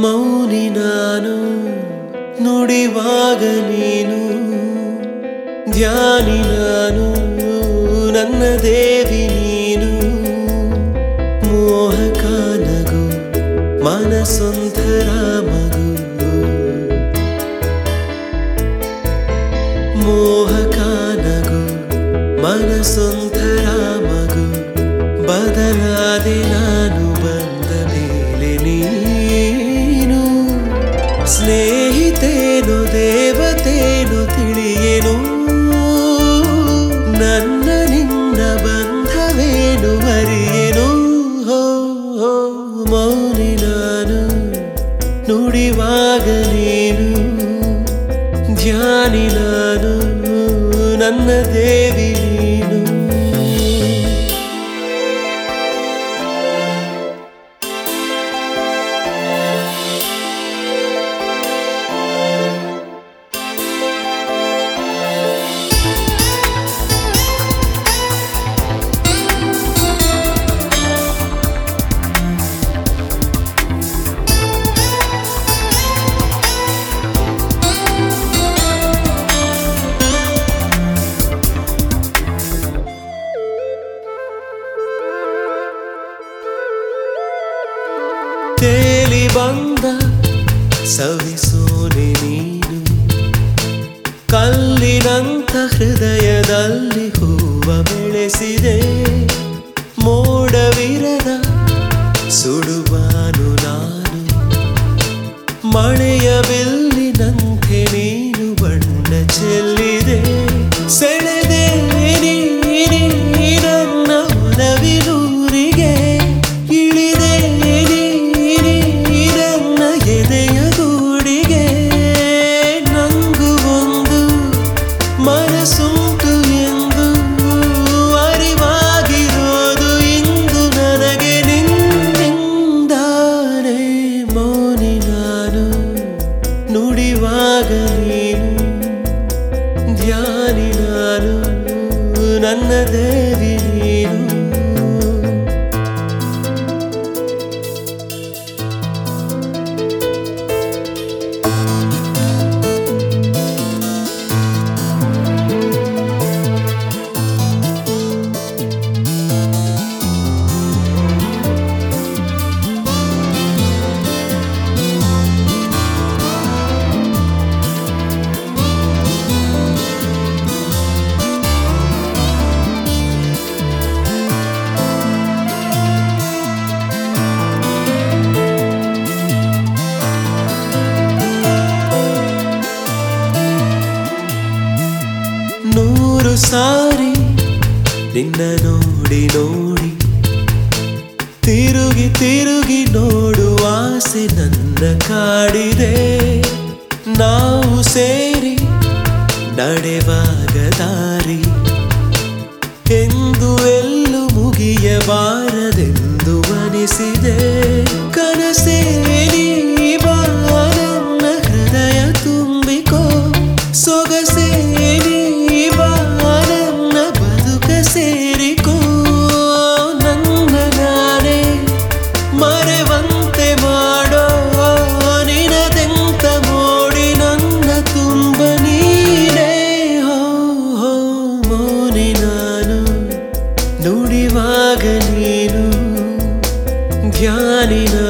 ಮೌನಿ ನಾನು ನುಡಿವಾಗ ನೀನು ಧ್ಯಾನಿ ನಾನು ನನ್ನ ದೇವಿ ನೀನು ಮೋಹಕ ನಗು ಮನಸೊಂಥರ ಮಗು ಮೋಹಕ ನಗು ಮನಸೊಂಥರ ಮಗು ಬದಲಾದೆ ನಾನು ಬಂದ ಮೇಲೆ ನೀನು ಸ್ನೇಹಿತೇನು ದೇವತೇನು ತಿಳಿಯೇನು ನನ್ನ ನಿನ್ನ ಬಂಧವೇನು ಅರಿಯೇನು ಹೋ ಹೋ ಮೌನಿ ನಾನು ನುಡಿವಾಗ ನೀನು ಧ್ಯಾನಿ ನಾನು ನನ್ನ ದೇವಿ ನೀನು ತೇಲಿ ಬಂದ ಸವಿಸೋನೆ ನೀನು ಕಲ್ಲಿನಂತ ಹೃದಯದಲ್ಲಿ ಹೂವ ಬೆಳೆಸಿದೆ ಮೋಡವಿರದ ಸುಡುವಾನು ನಾನು ಮಳೆಯ ಬಿಲ್ಲಿನಂತೆ ನೀನು ಬಣ್ಣ ಚೆಲ್ಲಿದೆ ಸೆಳೆದೆ ನೀ ನನ್ನ ಒಲವಿನೂರಿಗೆ ಇಳಿದೆ ನೀ ನನ್ನ ಎದೆಯ ಗೂಡಿಗೆ ನಂಗು ಒಂದು ಮನಸ್ಸುಂಟು ಎಂದು ಅರಿವಾಗಿರೋದು ಇಂದು ನನಗೆ ನಿನ್ನಿಂದಾನೆ ಮೌನಿ ನಾನು ನುಡಿವಾಗ ನೀನು ಧ್ಯಾನಿ ನಾನು ನನ್ನ ದೇವಿ ನೀನು ನೂರು ಸಾರಿ ನಿನ್ನ ನೋಡಿ ನೋಡಿ ತಿರುಗಿ ತಿರುಗಿ ನೋಡುವ ಆಸೆ ನನ್ನ ಕಾಡಿದೆ ನಾವು ಸೇರಿ ನಡೆವಾಗ ದಾರಿ ಎಂದು ಎಲ್ಲೂ ಮುಗಿಯಬಾರದೆಂದು ಅನಿಸಿದೆ ಕನಸೇ ನೀ ಬಾ ನನ್ನ ಹೃದಯ ತುಂಬಿಕೋ ಸೊಗಸೇ ನೀ ಬಾ ನನ್ನ ಬದುಕ ಸೇರಿಕೋ ನನ್ನ ನಾನೇ ಮರೆವಂತೆ ಮಾಡೋ ನಿನದೆಂತ ಮೋಡಿ ನನ್ನ ತುಂಬ ನೀನೇ ಹೋ ಹೋ ಮೌನಿ ನಾನು ನುಡಿವಾಗ ನೀನು ಧ್ಯಾನಿ